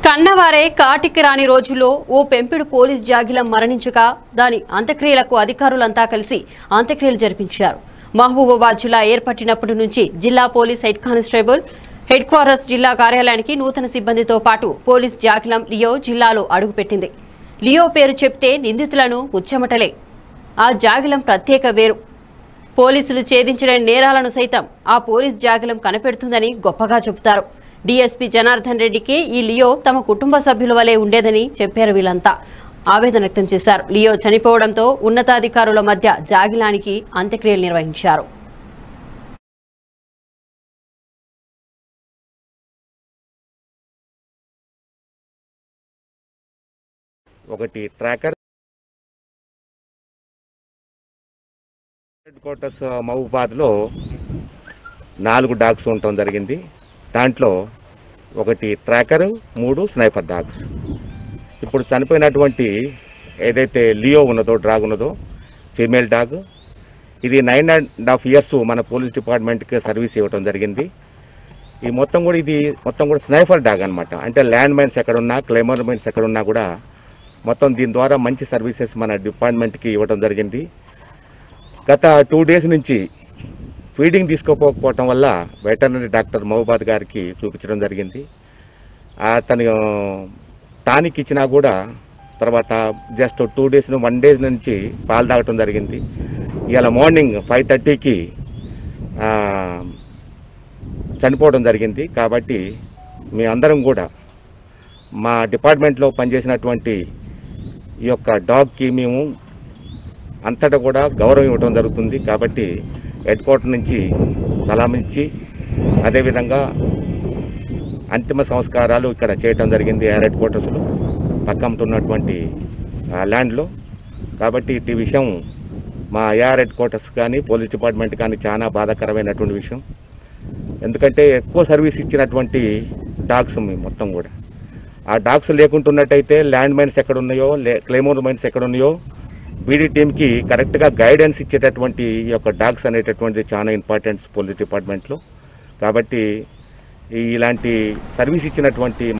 కన్నవారే కాటికి రాని రోజుల్లో ఓ పెంపుడు పోలీస్ జాగిలం మరణించగా దాని అంత్యక్రియలకు అధికారులంతా కలిసి అంత్యక్రియలు జరిపించారు మహబూబాబాద్ జిల్లా ఏర్పడినప్పటి నుంచి జిల్లా police head constable headquarters జిల్లా కార్యాలయానికి నూతన సిబ్బందితో పాటు పోలీస్ జాగిలం లియో జిల్లాలో అడుగుపెట్టింది లియో పేరు చెప్తే నిందితులను ముచ్చమటలే ఆ జాగిలం ప్రత్యేక వేరు పోలీసులు ఛేదించిన నేరాలను సైతం ఆ పోలీస్ జాగలం కనిపెడుతుందని గొప్పగా చెబుతారు డీఎస్పీ జనార్దన్ రెడ్డికి ఈ లియో తమ కుటుంబ సభ్యుల వలె ఉండేదని చెప్పారు వీళ్ళంతా ఆవేదన వ్యక్తం చేశారు లియో చనిపోవడంతో ఉన్నతాధికారుల మధ్య జాగిలానికి అంత్యక్రియలు నిర్వహించారు ఒకటి ట్రాకర్ హెడ్ క్వార్టర్స్ మహబూబాద్లో నాలుగు డాగ్స్ ఉండటం జరిగింది దాంట్లో ఒకటి ట్రాకర్ మూడు స్నైపర్ డాగ్స్ ఇప్పుడు చనిపోయినటువంటి ఏదైతే లియో ఉన్నదో డ్రాగ్ ఉన్నదో ఫీమేల్ డాగ్ ఇది నైన్ అండ్ హాఫ్ ఇయర్స్ మన పోలీస్ డిపార్ట్మెంట్కి సర్వీస్ ఇవ్వడం జరిగింది ఈ మొత్తం కూడా ఇది మొత్తం కూడా స్నైఫర్ డాగ్ అనమాట అంటే ల్యాండ్ మైన్స్ ఎక్కడున్నా క్లైమర్ మైన్స్ ఎక్కడున్నా కూడా మొత్తం దీని ద్వారా మంచి సర్వీసెస్ మన డిపార్ట్మెంట్కి ఇవ్వడం జరిగింది గత టూ డేస్ నుంచి ఫీడింగ్ తీసుకోకపోవటం వల్ల వెటర్నరీ డాక్టర్ మహబూబాద్ గారికి చూపించడం జరిగింది అతను టానిక్ ఇచ్చినా కూడా తర్వాత just two days one days నుంచి పాలు తాగటం జరిగింది ఇవాళ మార్నింగ్ ఫైవ్ థర్టీకి చనిపోవడం జరిగింది కాబట్టి మీ అందరం కూడా మా డిపార్ట్మెంట్లో పనిచేసినటువంటి ఈ యొక్క డాగ్కి మేము అంతటా కూడా గౌరవం ఇవ్వడం జరుగుతుంది కాబట్టి హెడ్ క్వార్టర్ నుంచి సలాం ఇచ్చి అదేవిధంగా అంతిమ సంస్కారాలు ఇక్కడ చేయటం జరిగింది ఎయిర్ హెడ్ క్వార్టర్స్లో పక్కన ఉన్నటువంటి ఆ, ల్యాండ్లో కాబట్టి ఈ విషయం మా ఏఆర్ హెడ్ క్వార్టర్స్ కానీ పోలీస్ డిపార్ట్మెంట్ కానీ చాలా బాధాకరమైనటువంటి విషయం ఎందుకంటే ఎక్కువ సర్వీస్ ఇచ్చినటువంటి డాగ్స్ మేము మొత్తం కూడా ఆ డాగ్స్ లేకుంటున్నట్టయితే ల్యాండ్ మైన్స్ ఎక్కడ ఉన్నాయో లే క్లైమోర్ మైన్స్ ఎక్కడ ఉన్నాయో బీడీ టీమ్కి కరెక్ట్గా గైడెన్స్ ఇచ్చేటటువంటి ఈ యొక్క డాగ్స్ అనేటటువంటిది చాలా ఇంపార్టెంట్ పోలీస్ డిపార్ట్మెంట్లో కాబట్టి ఈ ఇలాంటి సర్వీస్ ఇచ్చినటువంటి